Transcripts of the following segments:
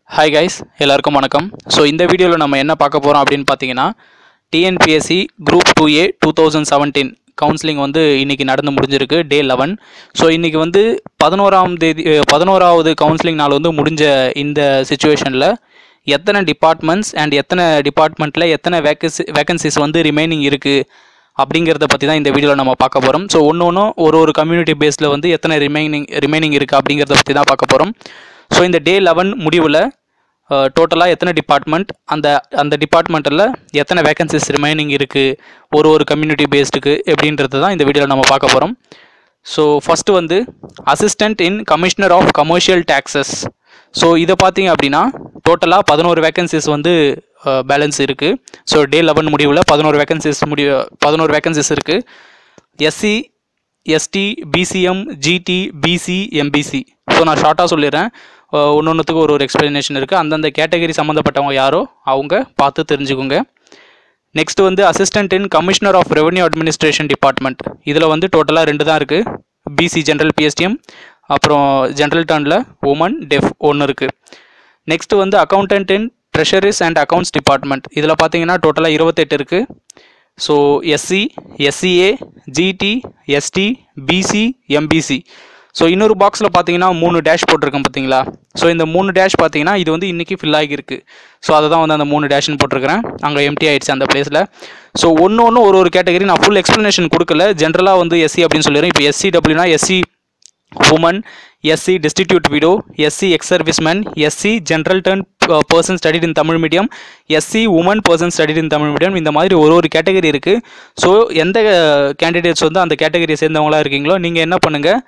hi guys எல்லாருக்கும் வணக்கம் so இந்த வீடியோவில் நம்ம என்ன பார்க்க போகிறோம் அப்படின்னு பார்த்தீங்கன்னா TNPSC group two A two thousand seventeen counselling வந்து இன்றைக்கி நடந்து முடிஞ்சிருக்கு டே லெவன் ஸோ இன்றைக்கி வந்து பதினோராம் தேதி அஹ், பதினோராவது கவுன்சிலிங் நாள் வந்து முடிஞ்ச இந்த சுச்சுவேஷனில் எத்தனை டிபார்ட்மெண்ட்ஸ் அண்ட் எத்தனை டிபார்ட்மெண்ட்டில் எத்தனை வேக்கன்சி வேக்கன்சிஸ் வந்து ரிமைனிங் இருக்குது அப்படிங்கிறத பற்றி தான் இந்த வீடியோவில் நம்ம பார்க்க போகிறோம் ஸோ ஒன்று ஒன்றும் ஒரு ஒரு கம்யூனிட்டி பேஸில் வந்து எத்தனை ரிமைனிங் ரிமைனிங் இருக்குது அப்படிங்கிறத பற்றி தான் பார்க்க போகிறோம் ஸோ இந்த டே லெவன் முடிவில் டோட்டலாக எத்தனை டிபார்ட்மெண்ட் அந்த அந்த டிபார்ட்மெண்ட்டில் எத்தனை வேகன்சிஸ் ரிமைனிங் இருக்குது ஒரு ஒரு கம்யூனிட்டி பேஸ்டுக்கு எப்படின்றது தான் இந்த வீடியோவில் நம்ம பார்க்க போகிறோம் ஸோ ஃபஸ்ட்டு வந்து assistant in commissioner of commercial taxes so இதை பார்த்தீங்க அப்படின்னா டோட்டலாக பதினோரு வேகன்சிஸ் வந்து பேலன்ஸ் இருக்குது ஸோ டே லெவன் முடிவில் பதினோரு வேகன்சிஸ் முடி பதினோரு வேகன்சிஸ் இருக்குது SC ST BCM GT BC MBC so நான் ஷார்ட்டாக சொல்லிடுறேன் ஒன்று ஒன்றுத்துக்கு ஒரு ஒரு எக்ஸ்பிளனேஷன் இருக்குது அந்தந்த கேட்டகரி சம்மந்தப்பட்டவங்க யாரோ அவங்க பார்த்து தெரிஞ்சுக்கோங்க நெக்ஸ்ட் வந்து assistant in commissioner of revenue administration department இதில் வந்து டோட்டலாக ரெண்டு தான் இருக்குது பிசி ஜென்ரல் பிஎஸ்டிஎம் அப்புறம் ஜென்ரல் டர்னில் உமன் டெஃப் ஒன்று இருக்குது நெக்ஸ்ட் வந்து accountant in treasuries and accounts department இதில் பார்த்தீங்கன்னா டோட்டலாக இருபத்தெட்டு இருக்குது so SC SCA GT ST BC MBC so இன்னொரு பாக்ஸில் பார்த்தீங்கன்னா மூணு டேஷ் போட்டிருக்கேன் பார்த்தீங்களா ஸோ இந்த மூணு டேஷ் பார்த்தீங்கன்னா இது வந்து இன்றைக்கி ஃபில் ஆகியிருக்கு ஸோ அதை தான் வந்து அந்த மூணு டேஷ்னு போட்டிருக்கிறேன் அங்கே எம்டி ஆயிடுச்சு அந்த பிளேஸில் ஸோ ஒன்று ஒன்று ஒரு ஒரு கேட்டகரி நான் ஃபுல் எக்ஸ்ப்ளனேஷன் கொடுக்கல ஜென்ரலாக வந்து எஸ்சி அப்படின்னு சொல்லிடுறேன் இப்போ எஸ்சி டபிள்யூனா SC woman SC destitute widow SC ex serviceman SC general turn person studied in Tamil medium SC woman person studied in Tamil medium இந்த மாதிரி ஒரு ஒரு கேட்டகரி இருக்குது ஸோ எந்த கேண்டிடேட்ஸ் வந்து அந்த கேட்டகரியை சேர்ந்தவங்களா இருக்கீங்களோ நீங்கள் என்ன பண்ணுங்கள்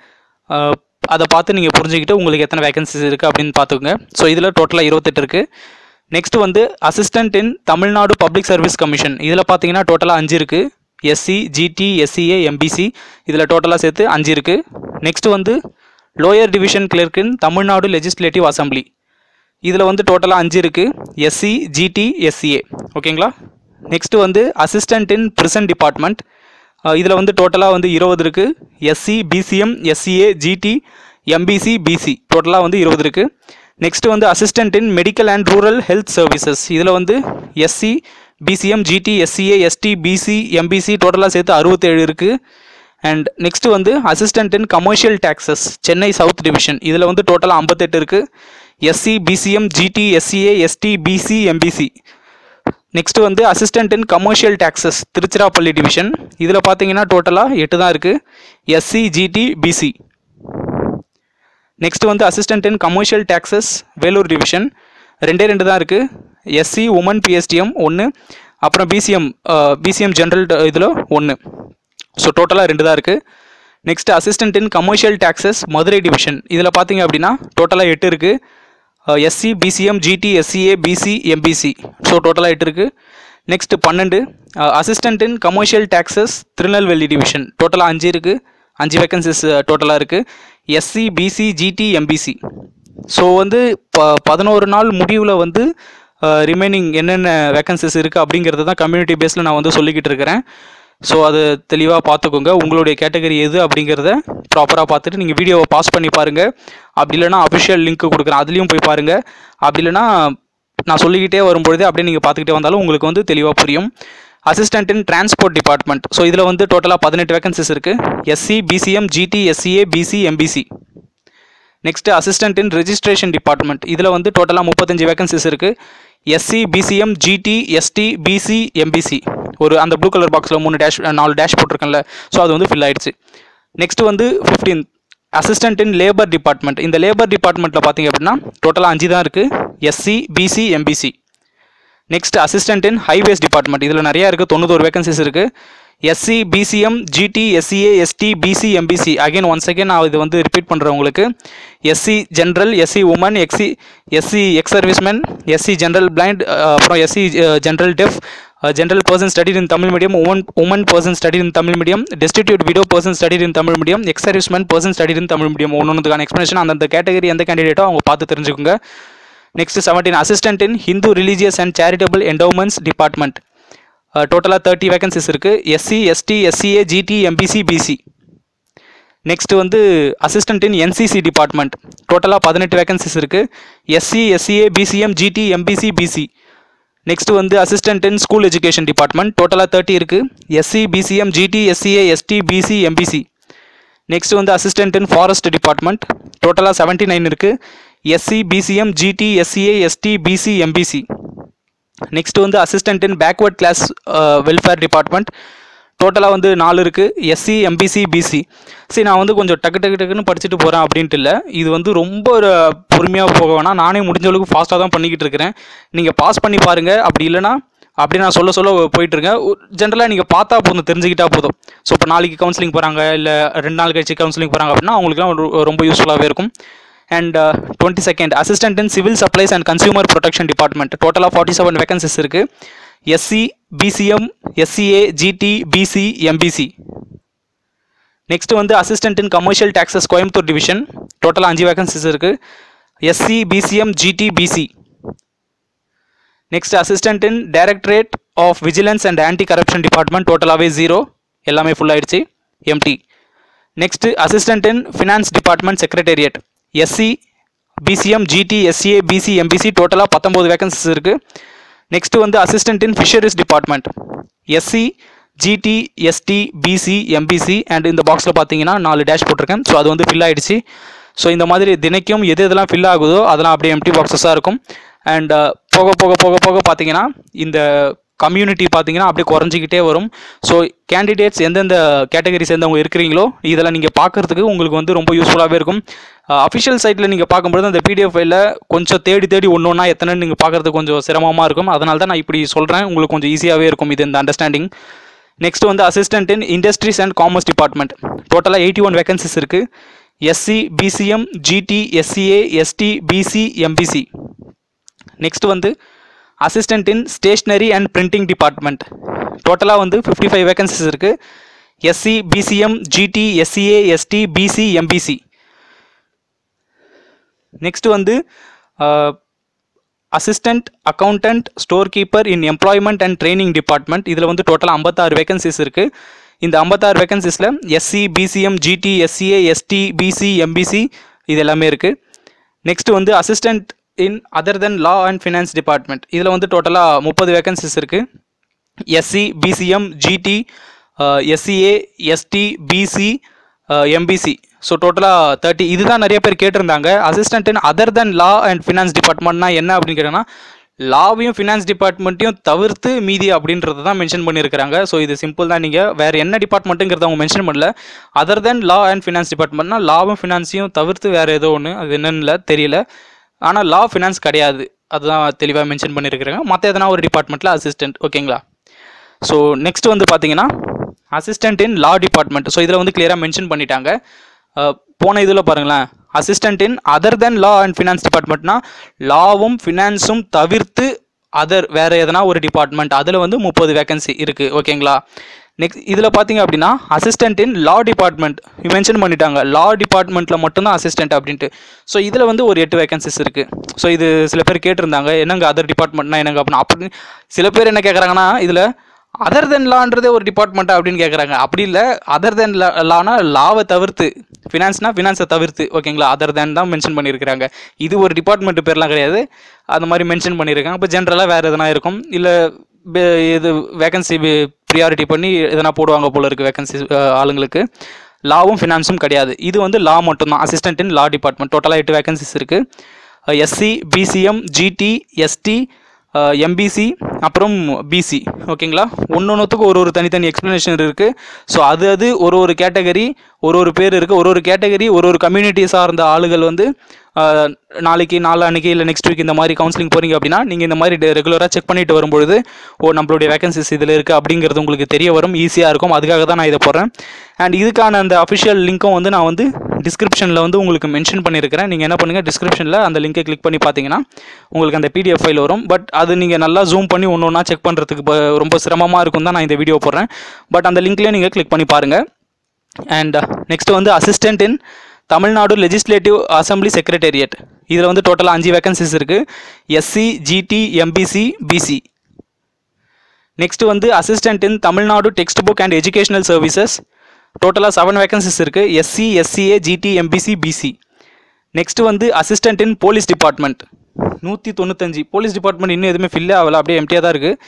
அதை பார்த்து நீங்கள் புரிஞ்சுக்கிட்டு உங்களுக்கு எத்தனை வேகன்சிஸ் இருக்குது அப்படின்னு பார்த்துக்கோங்க ஸோ இதில் டோட்டலாக இருபத்தெட்டு இருக்குது நெக்ஸ்ட் வந்து assistant in Tamil Nadu public service commission இதில் பார்த்தீங்கன்னா டோட்டலாக அஞ்சு இருக்குது எஸ்சி ஜிடி எஸ்சிஏ எம்பிசி இதில் டோட்டலாக சேர்த்து அஞ்சு இருக்குது நெக்ஸ்ட் வந்து lower division clerk in Tamil Nadu legislative assembly இதில் வந்து டோட்டலாக அஞ்சு இருக்குது எஸ்சி ஜிடி எஸ்சிஏ ஓகேங்களா நெக்ஸ்ட் வந்து அசிஸ்டன்ட் இன் பிரிசன் டிபார்ட்மெண்ட் இதில் வந்து டோட்டலாக வந்து இருபது இருக்குது SC BCM SCA GT MBC BC டோட்டலாக வந்து இருபது இருக்குது நெக்ஸ்ட் வந்து assistant in medical and rural health services இதில் வந்து SC BCM GT SCA ST BC MBC டோட்டலாக சேர்த்து அறுபத்தேழு இருக்குது அண்ட் நெக்ஸ்ட் வந்து assistant in commercial taxes Chennai south division இதில் வந்து டோட்டலாக ஐம்பத்தெட்டு இருக்குது SC BCM GT SCA ST BC MBC next வந்து assistant in commercial taxes Tiruchirappalli division இதில் பார்த்தீங்கன்னா டோட்டலாக எட்டு தான் இருக்குது எஸ்சி ஜிடி பிசி நெக்ஸ்ட் வந்து assistant in commercial taxes Vellore division ரெண்டே ரெண்டு தான் இருக்குது எஸ்சி உமன் பிஎஸ்டிஎம் ஒன்று அப்புறம் பிசிஎம் பிசிஎம் ஜென்ரல் இதில் ஒன்று ஸோ டோட்டலாக ரெண்டு தான் இருக்குது next assistant in commercial taxes Madurai division இதில் பார்த்தீங்க அப்படின்னா டோட்டலாக எட்டு இருக்குது SC BCM GT SCA BC MBC so டோட்டலாக எட்டு இருக்குது நெக்ஸ்ட் பன்னெண்டு assistant in commercial taxes Tirunelveli division டோட்டலாக அஞ்சு இருக்குது அஞ்சு வேக்கன்சிஸ் டோட்டலாக இருக்குது SC BC GT MBC so வந்து ப பதினோரு நாள் முடிவில் வந்து ரிமைனிங் என்னென்ன வேக்கன்சிஸ் இருக்குது அப்படிங்கிறது தான் கம்யூனிட்டி பேஸில் நான் வந்து சொல்லிக்கிட்டு இருக்கிறேன் ஸோ அது தெளிவாக பார்த்துக்கோங்க உங்களுடைய கேட்டகரி எது அப்படிங்கிறத ப்ராப்பராக பார்த்துட்டு நீங்கள் வீடியோவை பாஸ் பண்ணி பாருங்கள் அப்படி இல்லைனா அஃபிஷியல் லிங்க் கொடுக்குறேன் அதுலேயும் போய் பாருங்கள் அப்படி இல்லைனா நான் சொல்லிக்கிட்டே வரும்பொழுதே அப்படியே நீங்கள் பார்த்துக்கிட்டே வந்தாலும் உங்களுக்கு வந்து தெளிவாக புரியும் assistant in transport department so இதில் வந்து டோட்டலாக பதினெட்டு வேகன்சிஸ் இருக்குது SC BCM GT SCA BC MBC next assistant in registration department இதில் வந்து டோட்டலாக முப்பத்தஞ்சு வேகன்சிஸ் இருக்குது SC BCM GT ST BC MBC ஒரு அந்த ப்ளூ கலர் பாக்ஸில் மூணு டேஷ் நாலு டேஷ் போட்டிருக்கேன்ல ஸோ அது வந்து ஃபில் ஆயிடுச்சு நெக்ஸ்ட் வந்து fifteen assistant in labour department இந்த லேபர் டிபார்ட்மெண்ட்டில் பார்த்தீங்க அப்படின்னா டோட்டலாக அஞ்சு தான் இருக்குது SC BC MBC next assistant in highways department இதில் நிறையா இருக்குது தொண்ணூத்தோரு வேகன்சிஸ் இருக்குது SC BCM GT SCA ST BC MBC again one second நான் இது வந்து ரிப்பீட் பண்ணுறேன் உங்களுக்கு எஸ்சி ஜென்ரல் எஸ்சி உமன் எக்ஸி SC ex serviceman SC general blind அப்புறம் SC general deaf general person studied in Tamil medium woman woman person studied in Tamil medium destitute widow person studied in Tamil medium ex serviceman person studied in Tamil medium ஒன்றுக்கான explanation அந்தந்த category எந்த கேண்டிடேட்டோ அவங்க பார்த்து தெரிஞ்சுக்கோங்க next seventeen assistant in Hindu religious and charitable endowments department டோட்டலாக thirty vacancies இருக்குது SC ST SCA GT MBC BC next வந்து அசிஸ்டன்ட் இன் என்சிசி டிபார்ட்மெண்ட் டோட்டலாக பதினெட்டு வேகன்சிஸ் இருக்குது SC SCA BCM GT MBC BC next வந்து assistant in school education department டோட்டலாக thirty இருக்குது SC BCM GT SCA ST BC MBC next வந்து assistant in forest department டோட்டலாக seventy nine இருக்குது SC BCM GT SCA ST BC MBC next வந்து assistant in backward class welfare department டோட்டலாக வந்து நாலு இருக்குது எஸ்சி எம்பிசி பிசி சரி நான் வந்து கொஞ்சம் டக்கு டக்கு டக்குன்னு படிச்சுட்டு போகிறேன் அப்படின்ட்டு இல்லை இது வந்து ரொம்ப ஒரு பொறுமையாக போக வேணாம் நானே முடிஞ்ச அளவுக்கு ஃபாஸ்ட்டாக தான் பண்ணிக்கிட்டு இருக்கிறேன் நீங்கள் பாஸ் பண்ணி பாருங்கள் அப்படி இல்லைனா அப்படி நான் சொல்ல சொல்ல போயிட்டுருக்கேன் ஜென்ரலாக நீங்கள் பார்த்தா போதும் தெரிஞ்சுக்கிட்டா போதும் ஸோ இப்போ நாளைக்கு கவுன்சிலிங் போகிறாங்க இல்லை ரெண்டு நாள் கழிச்சு கவுன்சிலிங் போகிறாங்க அப்படின்னா அவங்களுக்குலாம் ஒரு- ரொம்ப யூஸ்ஃபுல்லாகவே இருக்கும் and twenty second assistant in civil supplies and consumer protection department டோட்டலாக ஃபார்ட்டி செவன் வேகன்சிஸ் இருக்குது SC BCM SCA GT BC MBC next வந்து assistant in commercial taxes Coimbatore division டோட்டலாக அஞ்சு வேகன்சிஸ் இருக்குது SC BCM GT BC next assistant in directorate of vigilance and anti corruption department டோட்டலாகவே zero எல்லாமே full ஆயிடுச்சு empty next assistant in finance department secretariat SC BCM GT SCA BC MBC டோட்டலாக பத்தொம்போது vacancies இருக்குது next வந்து assistant in fisheries department SC GT ST BC MBC and இந்த பாக்ஸில் பார்த்தீங்கன்னா நாலு டேஷ் போட்டிருக்கேன் ஸோ அது வந்து ஃபில் ஆயிடுச்சு ஸோ இந்த மாதிரி தினைக்கும் எது எதெல்லாம் ஃபில் ஆகுதோ அதெல்லாம் அப்படியே எம்டி பாக்ஸஸாக இருக்கும் அண்ட் போக போக போக போக பார்த்தீங்கன்னா இந்த கம்யூனிட்டி பார்த்தீங்கன்னா அப்படியே குறைஞ்சிக்கிட்டே வரும் ஸோ கேண்டிடேட்ஸ் எந்தெந்த கேட்டகரி சேர்ந்தவங்க இருக்கிறீங்களோ இதெல்லாம் நீங்கள் பார்க்கறதுக்கு உங்களுக்கு வந்து ரொம்ப யூஸ்ஃபுல்லாகவே இருக்கும் அஃபிஷியல் சைட்டில் நீங்கள் பார்க்கும்போது அந்த பிடிஎஃப் ஃபைலில் கொஞ்சம் தேடி தேடி ஒன்று ஒன்றா எத்தனைன்னு நீங்கள் பார்க்குறதுக்கு கொஞ்சம் சிரமமாக இருக்கும் அதனால தான் நான் இப்படி சொல்கிறேன் உங்களுக்கு கொஞ்சம் ஈஸியாகவே இருக்கும் இது இந்த அண்டர்ஸ்டாண்டிங் நெக்ஸ்ட் வந்து assistant in industries and commerce department டோட்டலாக எயிட்டி ஒன் வேகன்சிஸ் இருக்குது SC BCM GT SCA ST BC MBC next வந்து assistant in stationery and printing department டோட்டலாக வந்து ஃபிஃப்டி ஃபைவ் வேகன்சிஸ் இருக்குது SC BCM GT SCA ST BC MBC next வந்து assistant accountant store keeper in employment and training department இதில் வந்து டோட்டலாக ஐம்பத்தாறு vacancies இருக்குது இந்த ஐம்பத்தாறு வேகன்சிஸில் SC BCM GT SCA ST BC MBC இது எல்லாமே இருக்குது நெக்ஸ்ட் வந்து assistant in other than law and finance department இதில் வந்து டோட்டலாக முப்பது வேகன்சிஸ் இருக்குது SC BCM GT SCA ST BC MBC so டோட்டலாக தேர்ட்டி இதுதான் நிறைய பேர் கேட்டிருந்தாங்க assistant in other than law and finance டிபார்ட்மெண்ட்னா என்ன அப்படின்னு கேட்டோன்னா லாவையும் ஃபினான்ஸ் டிபார்ட்மெண்ட்டையும் தவிர்த்து மீதி அப்படின்றத தான் மென்ஷன் பண்ணியிருக்கிறாங்க ஸோ இது சிம்பிள் தான் நீங்கள் வேறு என்ன டிபார்ட்மெண்ட்டுங்கிறத அவங்க மென்ஷன் பண்ணல other than law and finance டிபார்ட்மெண்ட்னா லாவும் ஃபினான்ஸையும் தவிர்த்து வேறு ஏதோ ஒன்று அது என்னன்னு இல்ல, தெரியல ஆனால் லா ஃபினான்ஸ் கிடையாது அதுதான் தெளிவாக மென்ஷன் பண்ணியிருக்கிறாங்க மற்ற எதனா ஒரு டிபார்ட்மெண்ட்டில் அசிஸ்டன்ட் ஓகேங்களா ஸோ நெக்ஸ்ட் வந்து பார்த்தீங்கன்னா assistant in law department so இதில் வந்து கிளியராக மென்ஷன் பண்ணிட்டாங்க அஹ், போன இதில் பாருங்களேன் assistant in other than law and finance டிபார்ட்மெண்ட்னா லாவும் ஃபினான்ஸும் தவிர்த்து அதர் வேற எதனா ஒரு டிபார்ட்மெண்ட் அதில் வந்து முப்பது வேகன்சி இருக்குது ஓகேங்களா நெக்ஸ்ட் இதில் பார்த்தீங்க அப்படின்னா assistant in law department mention பண்ணிட்டாங்க லா டிபார்ட்மெண்ட்டில் மட்டும்தான் அசிஸ்டன்ட் அப்படின்ட்டு ஸோ இதில் வந்து ஒரு எட்டு வேகன்சிஸ் இருக்குது ஸோ இது சில பேர் கேட்டிருந்தாங்க என்னங்க அதர் டிபார்ட்மெண்ட்னா என்னங்க அப்படின்னு அப்படின்னு சில பேர் என்ன கேட்குறாங்கன்னா இதில் அதர் தென் லான்றதே ஒரு டிபார்ட்மெண்ட்டா அப்படின்னு கேட்குறாங்க அப்படி இல்லை அதர் தென் லானா லாவை தவிர்த்து ஃபினான்ஸ்னா ஃபினான்ஸை தவிர்த்து ஓகேங்களா அதர் தேன் தான் மென்ஷன் பண்ணியிருக்கிறாங்க இது ஒரு டிபார்ட்மெண்ட் பேர்லாம் கிடையாது அந்த மாதிரி மென்ஷன் பண்ணியிருக்காங்க இப்போ ஜென்ரலாக வேறு எதனா இருக்கும் இல்லை இது வேகன்சி ப்ரியாரிட்டி பண்ணி எதனா போடுவாங்க போல இருக்குது வேகன்சி ஆளுங்களுக்கு லாவும் ஃபினான்ஸும் கிடையாது இது வந்து லா மட்டும்தான் அசிஸ்டன்ட் இன் லா டிபார்ட்மெண்ட் டோட்டலாக எட்டு வேகன்சிஸ் இருக்குது SC BCM GT ST MBC அப்புறம் பிசி ஓகேங்களா ஒன்று ஒன்றுத்துக்கும் ஒரு ஒரு தனித்தனி எக்ஸ்ப்ளனேஷன் இருக்குது ஸோ அது அது ஒரு ஒரு கேட்டகரி ஒரு ஒரு பேர் இருக்குது ஒரு ஒரு கேட்டகரி ஒரு ஒரு கம்யூனிட்டி சார்ந்த ஆளுகள் வந்து அஹ், நாளைக்கு நாளான்னைக்கு இல்லை நெக்ஸ்ட் வீக் இந்த மாதிரி கவுன்சிலிங் போகிறீங்க அப்படின்னா நீங்கள் இந்த மாதிரி ரெகுலராக செக் பண்ணிட்டு வரும்பொழுது ஓ நம்மளுடைய வேகன்சிஸ் இதில் இருக்குது அப்படிங்கிறது உங்களுக்கு தெரிய வரும் ஈஸியாக இருக்கும் அதுக்காக தான் நான் இதை போடுறேன் அண்ட் இதுக்கான அந்த அஃபிஷியல் லிங்க்கும் வந்து நான் வந்து டிஸ்கிரிப்ஷனில் வந்து உங்களுக்கு மென்ஷன் பண்ணியிருக்கிறேன் நீங்கள் என்ன பண்ணுங்கள் டிஸ்கிரிப்ஷனில் அந்த லிங்கை கிளிக் பண்ணி பார்த்தீங்கன்னா உங்களுக்கு அந்த பிடிஎஃப் ஃபைல் வரும் பட் அது நீங்கள் நல்லா ஜூம் பண்ணி ஒன்று ஒன்றா செக் பண்ணுறதுக்கு ப- ரொம்ப சிரமமாக இருக்கும் தான் நான் இந்த வீடியோ போடுறேன் பட் அந்த லிங்க்லேயே நீங்கள் கிளிக் பண்ணி பாருங்கள் அண்ட் நெக்ஸ்ட் வந்து assistant in Tamil Nadu legislative assembly secretariat இதில் வந்து டோட்டலாக அஞ்சு வேகன்சிஸ் இருக்குது SC GT MBC BC next வந்து assistant in Tamil Nadu text book and educational services டோட்டலாக செவன் வேகன்சிஸ் இருக்குது SC SCA GT MBC BC next வந்து அசிஸ்டன்ட் இன் போலீஸ் டிபார்ட்மெண்ட் நூற்றி தொண்ணூத்தஞ்சு போலீஸ் டிபார்ட்மெண்ட் இன்னும் எதுவுமே ஃபில்லே ஆகல அப்படியே எம்டியாக தான் இருக்குது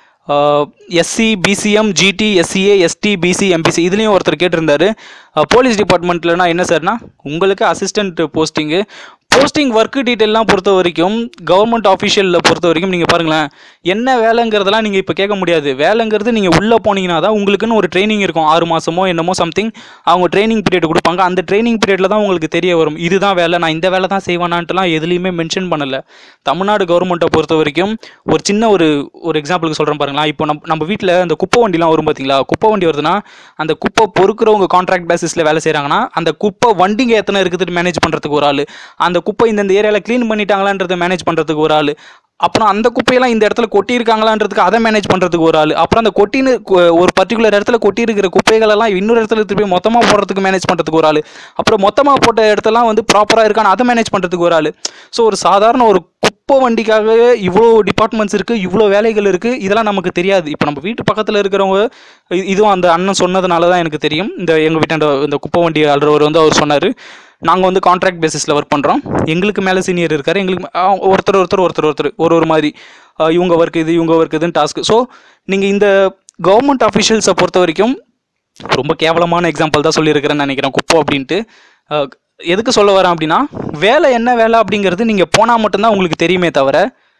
SC BCM GT SCA ST BC MBC இதுலேயும் ஒருத்தர் கேட்டிருந்தாரு போலீஸ் டிபார்ட்மெண்ட்லனா என்ன சார்னா உங்களுக்கு அசிஸ்டன்ட் போஸ்டிங்கு போஸ்டிங் ஒர்க் டீட்டெயிலாம் பொறுத்த வரைக்கும் கவர்மெண்ட் ஆஃபீஷியலில் பொறுத்த வரைக்கும் நீங்கள் பாருங்களேன் என்ன வேலைங்கிறதெல்லாம் நீங்கள் இப்போ கேட்க முடியாது வேலைங்கிறது நீங்கள் உள்ளே போனீங்கன்னா தான் உங்களுக்குன்னு ஒரு ட்ரைனிங் இருக்கும் ஆறு மாதமோ என்னமோ சம்திங் அவங்க ட்ரைனிங் பீரியட் கொடுப்பாங்க அந்த ட்ரைனிங் பீரியடில் தான் உங்களுக்கு தெரிய வரும் இதுதான் வேலை நான் இந்த வேலை தான் செய்வேனான்ட்டுலாம் எதுலேயுமே மென்ஷன் பண்ணலை தமிழ்நாடு கவர்மெண்ட்டை பொறுத்த வரைக்கும் ஒரு சின்ன ஒரு ஒரு எக்ஸாம்பிளுக்கு சொல்கிறேன் பாருங்களா இப்போ நம்ம நம்ம வீட்டில் அந்த குப்பை வண்டிலாம் வரும் பார்த்தீங்களா குப்பை வண்டி வருதுன்னா அந்த குப்பை பொறுக்கிறவங்க கான்ட்ராக்ட் பேசிஸில் வேலை செய்கிறாங்கன்னா அந்த குப்பை வண்டிங்க எத்தனை இருக்குது மேனேஜ் பண்ணுறதுக்கு ஒரு ஆள் அந்த குப்பை இந்த ஏரியாவில் க்ளீன் பண்ணிட்டாங்களான்றதை மேனேஜ் பண்ணுறதுக்கு ஒரு ஆள் அப்புறம் அந்த குப்பையெல்லாம் இந்த இடத்துல கொட்டியிருக்காங்களான்றதுக்கு அதை மேனேஜ் பண்ணுறதுக்கு ஒரு ஆள் அப்புறம் அந்த கொட்டின்னு கு- ஒரு பர்டிகுலர் இடத்துல கொட்டியிருக்கிற குப்பைகளெல்லாம் இன்னொரு இடத்துல திருப்பி மொத்தமாக போடுறதுக்கு மேனேஜ் பண்ணுறதுக்கு ஒரு ஆள் அப்புறம் மொத்தமாக போட்ட இடத்தெல்லாம் வந்து ப்ராப்பராக இருக்கான்னு அதை மேனேஜ் பண்ணுறதுக்கு ஒரு ஆள் ஸோ ஒரு சாதாரண ஒரு குப்பை வண்டிக்காகவே இவ்வளோ டிபார்ட்மெண்ட்ஸ் இருக்குது இவ்வளோ வேலைகள் இருக்குது இதெல்லாம் நமக்கு தெரியாது இப்போ நம்ம வீட்டு பக்கத்தில் இருக்கிறவங்க இ- இதுவும் அந்த அண்ணன் சொன்னதுனால தான் எனக்கு தெரியும் இந்த எங்கள் வீட்டாண்ட இந்த குப்பை வண்டி ஆள்றவர் வந்து அவர் சொன்னார் நாங்கள் வந்து கான்ட்ராக்ட் பேசிஸில் ஒர்க் பண்ணுறோம் எங்களுக்கு மேலே சீனியர் இருக்கார் எங்களுக்கு மே- ஆ, ஒருத்தர் ஒருத்தர் ஒருத்தர் ஒருத்தர் ஒரு ஒரு மாதிரி ஆ, இவங்க ஒர்க் இது இவங்க ஒர்க் இதுன்னு டாஸ்க் ஸோ நீங்கள் இந்த கவர்மெண்ட் அஃபிஷியல்ஸை பொறுத்த வரைக்கும் ரொம்ப கேவலமான எக்ஸாம்பிள் தான் சொல்லியிருக்கிறேன்னு நினைக்கிறேன் குப்பை அப்படின்ட்டு அஹ், எதுக்கு சொல்ல வரேன் அப்படின்னா வேலை என்ன வேலை அப்படிங்கிறது நீங்கள் போனால் மட்டும்தான் உங்களுக்கு தெரியுமே தவிர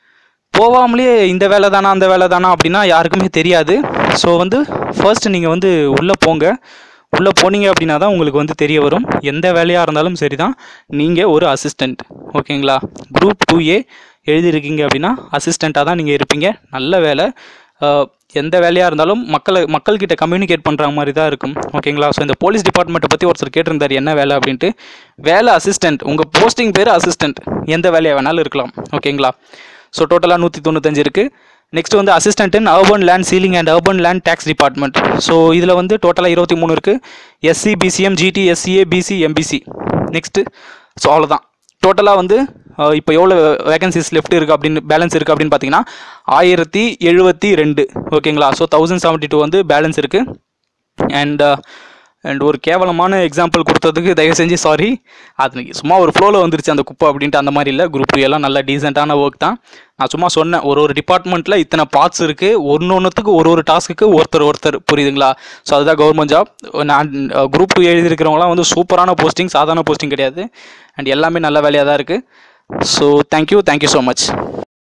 போகாமலே இந்த வேலை தானா அந்த வேலை தானா அப்படின்னா யாருக்குமே தெரியாது ஸோ வந்து ஃபர்ஸ்ட் நீங்கள் வந்து உள்ளே போங்க உள்ளே போனீங்க அப்படின்னா தான் உங்களுக்கு வந்து தெரிய வரும் எந்த வேலையாக இருந்தாலும் சரி தான் நீங்கள் ஒரு அசிஸ்டண்ட் ஓகேங்களா குரூப் டூ ஏ எழுதியிருக்கீங்க அப்படின்னா அசிஸ்டண்ட்டாக தான் நீங்கள் இருப்பீங்க நல்ல வேலை அஹ், எந்த வேலையாக இருந்தாலும் மக்களை மக்கள்கிட்ட கம்யூனிகேட் பண்ணுற மாதிரி தான் இருக்கும் ஓகேங்களா ஸோ இந்த போலீஸ் டிபார்ட்மெண்ட்டை பற்றி ஒருத்தர் கேட்டிருந்தார் என்ன வேலை அப்படின்ட்டு வேலை அசிஸ்டண்ட் உங்கள் போஸ்டிங் பேர் அசிஸ்டண்ட் எந்த வேலையாக வேணாலும் இருக்கலாம் ஓகேங்களா ஸோ டோட்டலாக நூற்றி தொண்ணூத்தஞ்சு இருக்குது நெக்ஸ்ட் வந்து assistant in urban land ceiling and urban land tax department so இதில் வந்து டோட்டலாக இருபத்தி மூணு இருக்குது SC BCM GT SCA BC MBC next so அவ்வளோதான் டோட்டலாக வந்து இப்போ எவ்வளோ வேகன்சிஸ் லெஃப்ட் இருக்குது அப்படின்னு பேலன்ஸ் இருக்குது அப்படின்னு பார்த்தீங்கன்னா ஆயிரத்தி எழுபத்தி ரெண்டு ஓகேங்களா ஸோ தௌசண்ட் செவன்ட்டி டூ வந்து பேலன்ஸ் இருக்குது அண்ட் அண்ட் ஒரு கேவலமான எக்ஸாம்பிள் கொடுத்ததுக்கு தயவு செஞ்சு சாரி அது சும்மா ஒரு ஃப்ளோவில் வந்துருச்சு அந்த குப்பை அப்படின்ட்டு அந்த மாதிரி இல்லை குரூப் எல்லாம் நல்ல டீசெண்டான ஒர்க் தான் நான் சும்மா சொன்னேன் ஒரு ஒரு டிபார்ட்மெண்ட்டில் இத்தனை பார்ட்ஸ் இருக்குது ஒன்று ஒன்றுத்துக்கு ஒரு ஒரு டாஸ்க்குக்கு ஒருத்தர் ஒருத்தர் புரியுதுங்களா ஸோ அதுதான் கவர்மெண்ட் ஜாப் நான் குரூப் டூ எழுதியிருக்கிறவங்களாம் வந்து சூப்பரான போஸ்டிங் சாதாரண போஸ்டிங் கிடையாது அண்ட் எல்லாமே நல்ல வேலையாக தான் இருக்குது so thank you thank you so much